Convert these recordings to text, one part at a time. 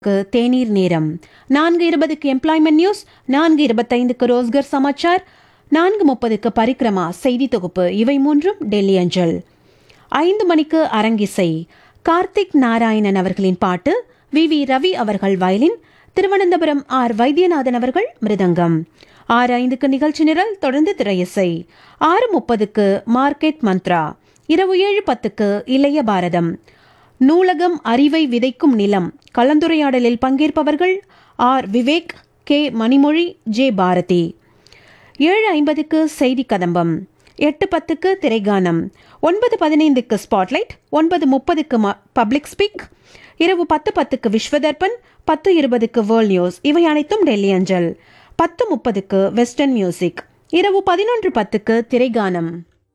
க்கு தேநீர் நேரம் நான்கு இருபதுக்கு எம்ப்ளாய்மெண்ட் நியூஸ் நான்கு இருபத்தைந்துக்கு ரோஸ்கர் சமாச்சார் நான்கு முப்பதுக்கு பரிக்ரமா செய்தி தொகுப்பு இவை மூன்றும் டெல்லி அஞ்சல் ஐந்து மணிக்கு அரங்கிசை கார்த்திக் நாராயணன் அவர்களின் பாட்டு வி வி ரவி அவர்கள் வயலின் திருவனந்தபுரம் ஆர் வைத்தியநாதன் அவர்கள் மிருதங்கம் ஆறு ஐந்துக்கு நிகழ்ச்சி நிரல் தொடர்ந்து திரையிசை ஆறு முப்பதுக்கு மார்க்கெட் மந்த்ரா இரவு ஏழு பத்துக்கு இளைய பாரதம் நூலகம் அறிவை விதைக்கும் நிலம் கலந்துரையாடலில் பங்கேற்பவர்கள் R Vivek K Manimozhi J Bharathi ஏழு ஐம்பதுக்கு செய்தி கதம்பம் எட்டு பத்துக்கு திரைகானம் ஒன்பது பதினைந்துக்கு ஸ்பாட்லைட் ஒன்பது முப்பதுக்கு பப்ளிக் ஸ்பீக் இரவு பத்து பத்துக்கு விஸ்வதர்பன் பத்து இருபதுக்கு வேர்ல்ட் நியூஸ் இவை அனைத்தும் டெல்லி அஞ்சல் பத்து முப்பதுக்கு வெஸ்டர்ன் மியூசிக் இரவு பதினொன்று பத்துக்கு திரைகானம்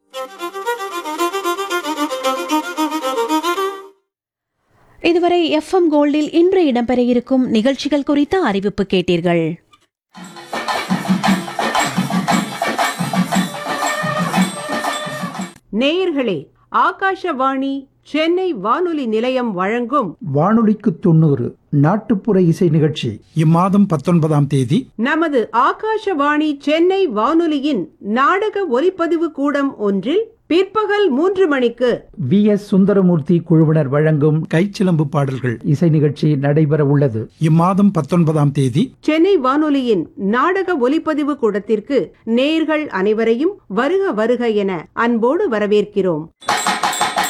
இதுவரை எஃப்எம் கோல்டில் இன்று இடம்பெற இருக்கும் நிகழ்ச்சிகள் குறித்த அறிவிப்பு கேட்டீர்கள் நேயர்களே ஆகாஷவாணி சென்னை வானொலி நிலையம் வழங்கும் வானொலிக்கு தொண்ணூறு நாட்டுப்புற இசை நிகழ்ச்சி இம்மாதம் பத்தொன்பதாம் தேதி நமது ஆகாஷவாணி சென்னை வானொலியின் நாடக ஒலிப்பதிவு கூடம் ஒன்றில் பிற்பகல் மூன்று மணிக்கு வி எஸ் சுந்தரமூர்த்தி குழுவினர் வழங்கும் கைச்சிலம்பு பாடல்கள் இசை நிகழ்ச்சி நடைபெற உள்ளது இம்மாதம் பத்தொன்பதாம் தேதி சென்னை வானொலியின் நாடக ஒலிப்பதிவு கூடத்திற்கு நேயர்கள் அனைவரையும் வருக வருக என அன்போடு வரவேற்கிறோம்